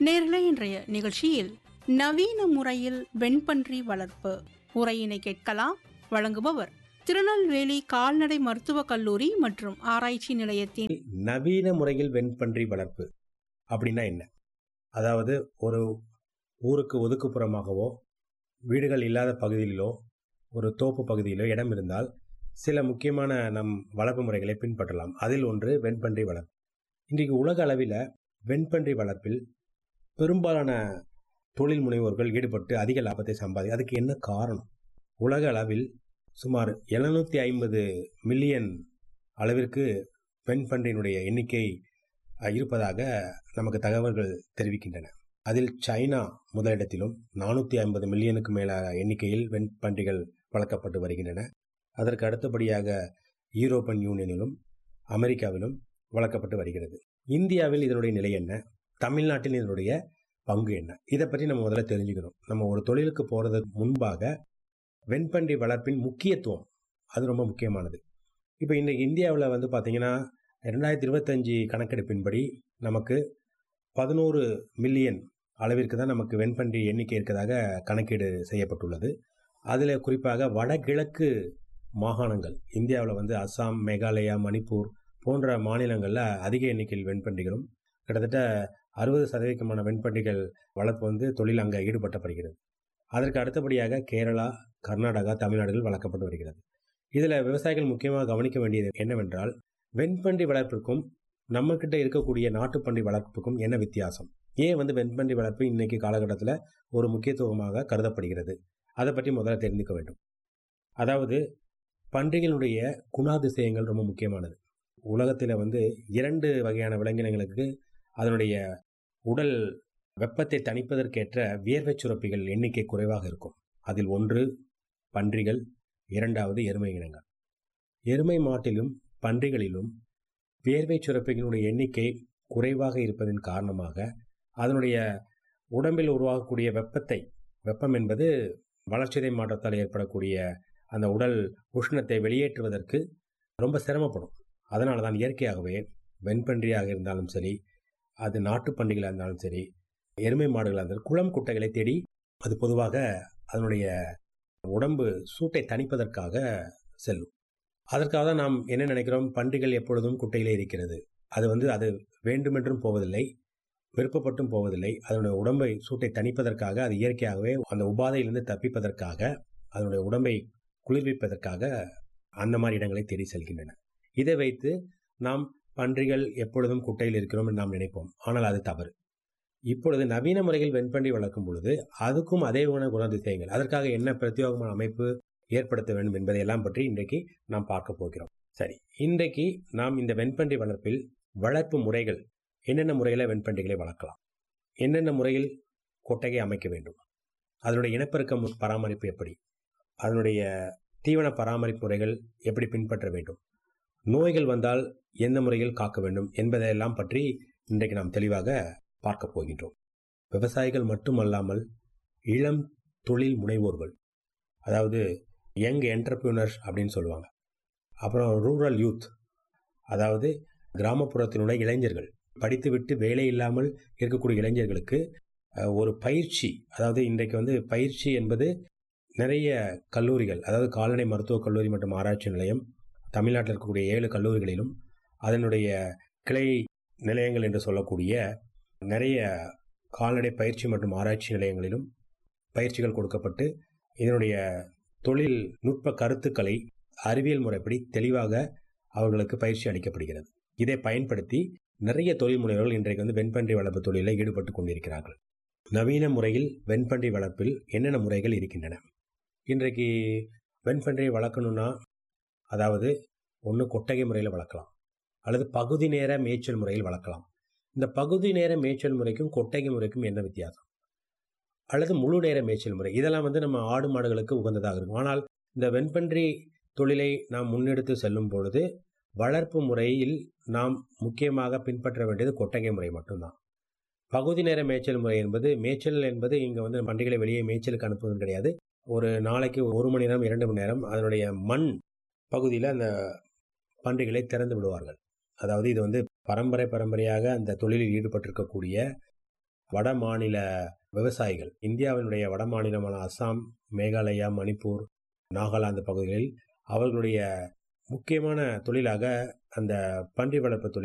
நேர்களே இன்றைய நிகழ்ச்சியில் நவீன முறையில் வெண்பன்றி வளர்ப்பு உரையினை கேட்கலாம் வழங்குபவர் திருநெல்வேலி கால்நடை மருத்துவக் கல்லூரி மற்றும் ஆராய்ச்சி நிலையத்தின் நவீன முறையில் வெண்பன்றி வளர்ப்பு அப்படின்னா என்ன அதாவது ஒரு ஊருக்கு ஒதுக்குப்புறமாகவோ வீடுகள் இல்லாத பகுதியிலோ ஒரு தோப்பு பகுதியிலோ இடம் இருந்தால் சில முக்கியமான நம் வளர்ப்பு முறைகளை பின்பற்றலாம் அதில் ஒன்று வெண்பன்றி வளர்ப்பு இன்றைக்கு உலக அளவில் வெண்பன்றி வளர்ப்பில் பெரும்பாலான தொழில் முனைவோர்கள் ஈடுபட்டு அதிக லாபத்தை சம்பாதி அதுக்கு என்ன காரணம் உலக அளவில் சுமார் எழுநூற்றி ஐம்பது மில்லியன் அளவிற்கு வெண்பன்றியினுடைய எண்ணிக்கை அஹ், இருப்பதாக நமக்கு தகவல்கள் தெரிவிக்கின்றன அதில் சைனா முதலிடத்திலும் நானூற்றி ஐம்பது மில்லியனுக்கு மேலான எண்ணிக்கையில் வெண்பன்றிகள் வளர்க்கப்பட்டு வருகின்றன அதற்கு அடுத்தபடியாக யூரோப்பியன் யூனியனிலும் அமெரிக்காவிலும் வளர்க்கப்பட்டு வருகிறது இந்தியாவில் இதனுடைய நிலை என்ன தமிழ்நாட்டில் இதனுடைய பங்கு என்ன இதை பற்றி நம்ம முதல்ல தெரிஞ்சுக்கணும் நம்ம ஒரு தொழிலுக்கு போகிறதுக்கு முன்பாக வெண்பன்றி வளர்ப்பின் முக்கியத்துவம் அது ரொம்ப முக்கியமானது இப்போ இன்றைக்கி இந்தியாவில் வந்து பார்த்திங்கன்னா ரெண்டாயிரத்தி இருபத்தஞ்சி கணக்கெடுப்பின்படி நமக்கு பதினோரு மில்லியன் அளவிற்கு தான் நமக்கு வெண்பன்றி எண்ணிக்கை இருக்கிறதாக கணக்கீடு செய்யப்பட்டுள்ளது அதில் குறிப்பாக வடகிழக்கு மாகாணங்கள் இந்தியாவில் வந்து அஸ்ஸாம் மேகாலயா மணிப்பூர் போன்ற மாநிலங்களில் அதிக எண்ணிக்கையில் வெண்பன்றிகளும் கிட்டத்தட்ட அறுபது சதவீதமான வெண்பன்றிகள் வளர்ப்பு வந்து தொழில் அங்கே ஈடுபட்டப்படுகிறது அதற்கு அடுத்தபடியாக கேரளா கர்நாடகா தமிழ்நாடுகள் வளர்க்கப்பட்டு வருகிறது இதில் விவசாயிகள் முக்கியமாக கவனிக்க வேண்டியது என்னவென்றால் வெண்பன்றி வளர்ப்பிற்கும் நம்மக்கிட்ட இருக்கக்கூடிய நாட்டுப்பன்றி வளர்ப்புக்கும் என்ன வித்தியாசம் ஏன் வந்து வெண்பன்றி வளர்ப்பு இன்னைக்கு காலகட்டத்தில் ஒரு முக்கியத்துவமாக கருதப்படுகிறது அதை பற்றி முதல்ல தெரிந்துக்க வேண்டும் அதாவது பன்றிகளுடைய குணாதிசயங்கள் ரொம்ப முக்கியமானது உலகத்தில் வந்து இரண்டு வகையான விலங்கினங்களுக்கு அதனுடைய உடல் வெப்பத்தை தணிப்பதற்கேற்ற வியர்வை சுரப்பிகள் எண்ணிக்கை குறைவாக இருக்கும் அதில் ஒன்று பன்றிகள் இரண்டாவது எருமை இனங்கள் எருமை மாட்டிலும் பன்றிகளிலும் வியர்வை சுரப்பிகளுடைய எண்ணிக்கை குறைவாக இருப்பதன் காரணமாக அதனுடைய உடம்பில் உருவாகக்கூடிய வெப்பத்தை வெப்பம் என்பது வளர்ச்சிதை மாற்றத்தால் ஏற்படக்கூடிய அந்த உடல் உஷ்ணத்தை வெளியேற்றுவதற்கு ரொம்ப சிரமப்படும் அதனால தான் இயற்கையாகவே வெண்பன்றியாக இருந்தாலும் சரி அது நாட்டு பன்றிகளாக இருந்தாலும் சரி எருமை மாடுகளாக இருந்தாலும் குளம் குட்டைகளை தேடி அது பொதுவாக அதனுடைய உடம்பு சூட்டை தணிப்பதற்காக செல்லும் அதற்காக தான் நாம் என்ன நினைக்கிறோம் பன்றிகள் எப்பொழுதும் குட்டையிலே இருக்கிறது அது வந்து அது வேண்டுமென்றும் போவதில்லை விருப்பப்பட்டும் போவதில்லை அதனுடைய உடம்பை சூட்டை தணிப்பதற்காக அது இயற்கையாகவே அந்த உபாதையிலிருந்து தப்பிப்பதற்காக அதனுடைய உடம்பை குளிர்விப்பதற்காக அந்த மாதிரி இடங்களை தேடி செல்கின்றன இதை வைத்து நாம் பன்றிகள் எப்பொழுதும் குட்டையில் இருக்கிறோம் என்று நாம் நினைப்போம் ஆனால் அது தவறு இப்பொழுது நவீன முறையில் வெண்பன்றி வளர்க்கும் பொழுது அதுக்கும் அதே குண குணாதிசயங்கள் அதற்காக என்ன பிரத்யேகமான அமைப்பு ஏற்படுத்த வேண்டும் என்பதையெல்லாம் பற்றி இன்றைக்கு நாம் பார்க்க போகிறோம் சரி இன்றைக்கு நாம் இந்த வெண்பன்றி வளர்ப்பில் வளர்ப்பு முறைகள் என்னென்ன முறையில் வெண்பன்றிகளை வளர்க்கலாம் என்னென்ன முறையில் கொட்டகை அமைக்க வேண்டும் அதனுடைய இனப்பெருக்கம் பராமரிப்பு எப்படி அதனுடைய தீவன பராமரிப்பு முறைகள் எப்படி பின்பற்ற வேண்டும் நோய்கள் வந்தால் எந்த முறையில் காக்க வேண்டும் என்பதையெல்லாம் பற்றி இன்றைக்கு நாம் தெளிவாக பார்க்க போகின்றோம் விவசாயிகள் மட்டுமல்லாமல் இளம் தொழில் முனைவோர்கள் அதாவது யங் என்டர்பிரினர்ஸ் அப்படின்னு சொல்லுவாங்க அப்புறம் ரூரல் யூத் அதாவது கிராமப்புறத்தினுடைய இளைஞர்கள் படித்துவிட்டு வேலை இல்லாமல் இருக்கக்கூடிய இளைஞர்களுக்கு அஹ், ஒரு பயிற்சி அதாவது இன்றைக்கு வந்து பயிற்சி என்பது நிறைய கல்லூரிகள் அதாவது கால்நடை மருத்துவக் கல்லூரி மற்றும் ஆராய்ச்சி நிலையம் தமிழ்நாட்டில் இருக்கக்கூடிய ஏழு கல்லூரிகளிலும் அதனுடைய கிளை நிலையங்கள் என்று சொல்லக்கூடிய நிறைய கால்நடை பயிற்சி மற்றும் ஆராய்ச்சி நிலையங்களிலும் பயிற்சிகள் கொடுக்கப்பட்டு இதனுடைய தொழில் நுட்ப கருத்துக்களை அறிவியல் முறைப்படி தெளிவாக அவர்களுக்கு பயிற்சி அளிக்கப்படுகிறது இதை பயன்படுத்தி நிறைய தொழில் முனைவர்கள் இன்றைக்கு வந்து வெண்பன்றி வளர்ப்பு தொழிலில் ஈடுபட்டு கொண்டிருக்கிறார்கள் நவீன முறையில் வெண்பன்றி வளர்ப்பில் என்னென்ன முறைகள் இருக்கின்றன இன்றைக்கு வெண்பன்றியை வளர்க்கணும்னா அதாவது ஒன்று கொட்டகை முறையில் வளர்க்கலாம் அல்லது பகுதி நேர மேய்ச்சல் முறையில் வளர்க்கலாம் இந்த பகுதி நேர மேய்ச்சல் முறைக்கும் கொட்டகை முறைக்கும் என்ன வித்தியாசம் அல்லது முழு நேர மேய்ச்சல் முறை இதெல்லாம் வந்து நம்ம ஆடு மாடுகளுக்கு உகந்ததாக இருக்கும் ஆனால் இந்த வெண்பன்றி தொழிலை நாம் முன்னெடுத்து செல்லும் பொழுது வளர்ப்பு முறையில் நாம் முக்கியமாக பின்பற்ற வேண்டியது கொட்டகை முறை மட்டும்தான் பகுதி நேர மேய்ச்சல் முறை என்பது மேய்ச்சல் என்பது இங்கே வந்து பண்டிகளை வெளியே மேய்ச்சலுக்கு அனுப்புவது கிடையாது ஒரு நாளைக்கு ஒரு மணி நேரம் இரண்டு மணி நேரம் அதனுடைய மண் பகுதியில் அந்த பன்றிகளை திறந்து விடுவார்கள் அதாவது இது வந்து பரம்பரை பரம்பரையாக அந்த தொழிலில் ஈடுபட்டிருக்கக்கூடிய வட மாநில விவசாயிகள் இந்தியாவினுடைய வட மாநிலமான அஸ்ஸாம் மேகாலயா மணிப்பூர் நாகாலாந்து பகுதிகளில் அவர்களுடைய முக்கியமான தொழிலாக அந்த பன்றி வளர்ப்பு தொழில்